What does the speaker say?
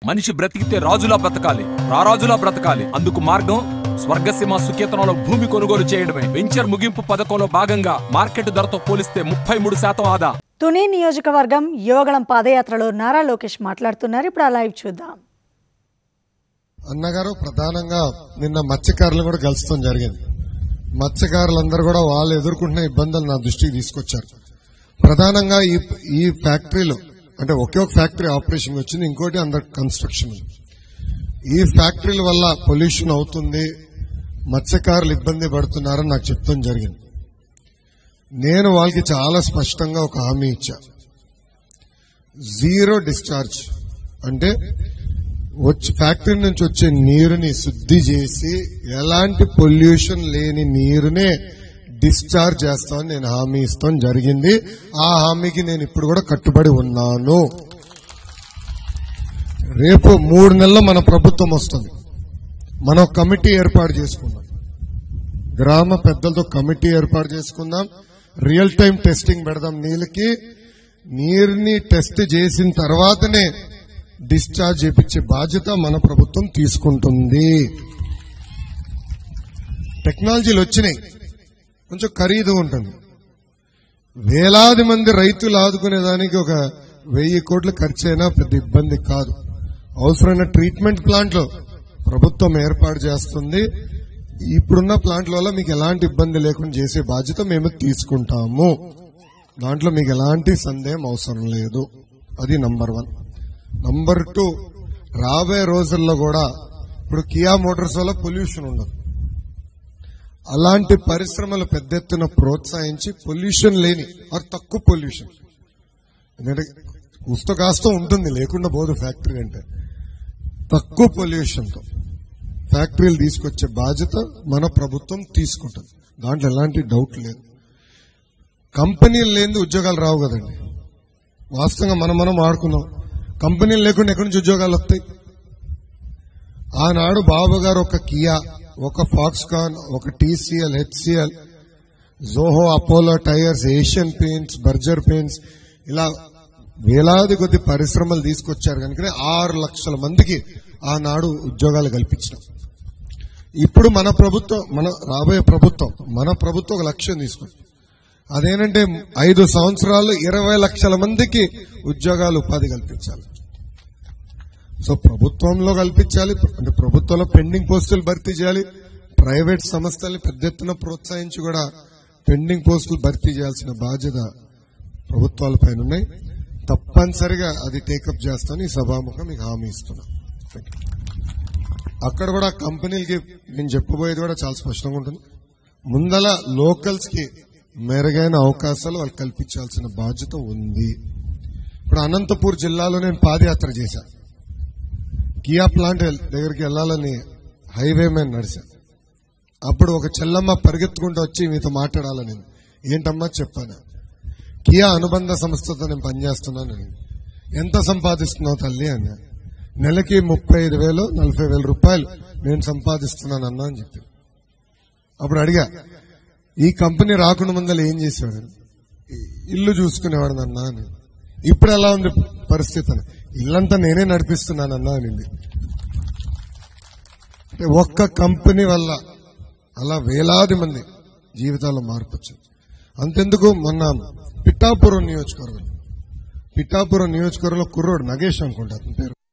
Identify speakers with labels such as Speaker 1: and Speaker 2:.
Speaker 1: మనిషి బ్రతికితే రాజులా బ్రతకాలి రారాజులా బ్రతకాలి అందుకు మార్గం స్వర్గసీమ సుకేతనంలో భూమి కొనుగోలు చేయడమే వెంచర్ ముగింపు పథకంలో భాగంగా మార్కెట్ ధరతో పోలిస్తే ముప్పై మూడు శాతం ఆదా
Speaker 2: తుని నియోజకవర్గం యువగళం పాదయాత్రలో నారా లోకేష్ మాట్లాడుతున్నారు ఇప్పుడు ఆ లైవ్ చూద్దాం
Speaker 3: అన్నగారు ప్రధానంగా నిన్న మత్స్యకారులు కూడా కలుస్తాం జరిగింది మత్స్యకారులందరూ కూడా వాళ్ళు ఎదుర్కొంటున్న ఇబ్బందులు నా దృష్టికి తీసుకొచ్చారు ప్రధానంగా ఈ ఈ ఫ్యాక్టరీలో అంటే ఒకే ఒక ఫ్యాక్టరీ ఆపరేషన్ వచ్చింది ఇంకోటి అండర్ కన్స్ట్రక్షన్ ఉంది ఈ ఫ్యాక్టరీల వల్ల పొల్యూషన్ అవుతుంది మత్స్యకారులు ఇబ్బంది పడుతున్నారని నాకు చెప్తాం జరిగింది నేను వాళ్ళకి చాలా స్పష్టంగా ఒక హామీ ఇచ్చా జీరో డిశ్చార్జ్ అంటే వచ్చి ఫ్యాక్టరీ నుంచి వచ్చే నీరుని శుద్ధి చేసి ఎలాంటి పొల్యూషన్ లేని నీరునే డిశ్చార్జ్ చేస్తామని నేను హామీ ఇస్తాం జరిగింది ఆ హామీకి నేను ఇప్పుడు కూడా కట్టుబడి ఉన్నాను రేపు మూడు నెలల్లో మన ప్రభుత్వం వస్తుంది మనం ఒక కమిటీ ఏర్పాటు చేసుకుందాం గ్రామ పెద్దలతో కమిటీ ఏర్పాటు చేసుకుందాం రియల్ టైం టెస్టింగ్ పెడదాం నీళ్ళకి నీరుని టెస్ట్ చేసిన తర్వాతనే డిశ్చార్జ్ చేపించే బాధ్యత మన ప్రభుత్వం తీసుకుంటుంది టెక్నాలజీలు వచ్చినాయి కొంచెం ఖరీదు ఉంటుంది వేలాది మంది రైతులు ఆదుకునేదానికి ఒక వెయ్యి కోట్లు ఖర్చు అయినా పెద్ద ఇబ్బంది కాదు అవసరమైన ట్రీట్మెంట్ ప్లాంట్లు ప్రభుత్వం ఏర్పాటు చేస్తుంది ఇప్పుడున్న ప్లాంట్ల వల్ల మీకు ఎలాంటి ఇబ్బంది లేకుండా చేసే బాధ్యత మేము తీసుకుంటాము దాంట్లో మీకు ఎలాంటి సందేహం అవసరం లేదు అది నంబర్ వన్ నంబర్ టూ రాబోయే రోజుల్లో కూడా ఇప్పుడు కియా మోటార్స్ వల్ల పొల్యూషన్ ఉండదు అలాంటి పరిశ్రమలు పెద్ద ఎత్తున ప్రోత్సహించి పొల్యూషన్ లేని ఆర్ తక్కువ పొల్యూషన్ ఎందుకంటే కుస్త కాస్త ఉంటుంది లేకుండా పోదు ఫ్యాక్టరీ అంటే తక్కువ పొల్యూషన్ తో ఫ్యాక్టరీలు తీసుకొచ్చే బాధ్యత మన ప్రభుత్వం తీసుకుంటుంది దాంట్లో ఎలాంటి డౌట్ లేదు కంపెనీలు లేని ఉద్యోగాలు రావు కదండి వాస్తవంగా మనం మనం ఆడుకున్నాం కంపెనీలు లేకుండా ఎక్కడి నుంచి ఉద్యోగాలు వస్తాయి ఆనాడు బాబు గారు ఒక కియా ఒక ఫాక్స్కాన్ ఒక TCL HCL Zoho Apollo tyres Asian paints Berger paints ఇలా వేలాది కొద్ది పరిశ్రమలు తీసుకొచ్చారు కనుక ఆరు లక్షల మందికి ఆనాడు ఉద్యోగాలు కల్పించినాం ఇప్పుడు మన ప్రభుత్వం మన రాబోయే ప్రభుత్వం మన ప్రభుత్వం ఒక లక్ష్యం తీసుకుంది అదేనంటే ఐదు సంవత్సరాలు ఇరవై లక్షల మందికి ఉద్యోగాలు ఉపాధి కల్పించాలి సో ప్రభుత్వంలో కల్పించాలి అంటే ప్రభుత్వంలో పెండింగ్ పోస్టులు భర్తీ చేయాలి ప్రైవేట్ సంస్థల్ని పెద్ద ఎత్తున ప్రోత్సహించి కూడా పెండింగ్ పోస్టులు భర్తీ చేయాల్సిన బాధ్యత ప్రభుత్వాలపైన ఉన్నాయి తప్పనిసరిగా అది టేకప్ చేస్తాను ఈ సభాముఖం మీకు హామీ ఇస్తున్నా Thank you. అక్కడ కూడా కంపెనీలకి నేను చెప్పబోయేది కూడా చాలా స్పష్టంగా ఉంటుంది ముందల లోకల్స్ కి మెరుగైన అవకాశాలు వాళ్ళకి కల్పించాల్సిన బాధ్యత ఉంది ఇప్పుడు అనంతపూర్ జిల్లాలో నేను పాదయాత్ర చేశాను కియా ప్లాంట్ దగ్గరికి వెళ్ళాలని హైవే మీద నడిచా అప్పుడు ఒక చెల్లమ్మ పరిగెత్తుకుంటూ వచ్చి మీతో మాట్లాడాలని ఏంటమ్మా చెప్పాను కియా అనుబంధ సంస్థతో నేను పనిచేస్తున్నాను ఎంత సంపాదిస్తున్నావు తల్లి అని నెలకి ముప్పై ఐదు వేలు నలభై వేల రూపాయలు నేను సంపాదిస్తున్నానన్నా అని చెప్పి అప్పుడు అడిగా ఈ కంపెనీ రాకుండా ముందర ఏం చేసేవాడు ఇల్లు చూసుకునేవాడు అన్నా అని ఇప్పుడు ఎలా ఉంది పరిస్థితి అని ఇల్లంతా నేనే నడిపిస్తున్నానన్నా అనింది అంటే ఒక్క కంపెనీ వల్ల అలా వేలాది మంది జీవితాల్లో మార్పు వచ్చింది అంతెందుకు మొన్న పిఠాపురం నియోజకవర్గం పిఠాపురం నియోజకవర్గంలో కుర్రోడు నగేష్ అనుకుంటా అతని పేరు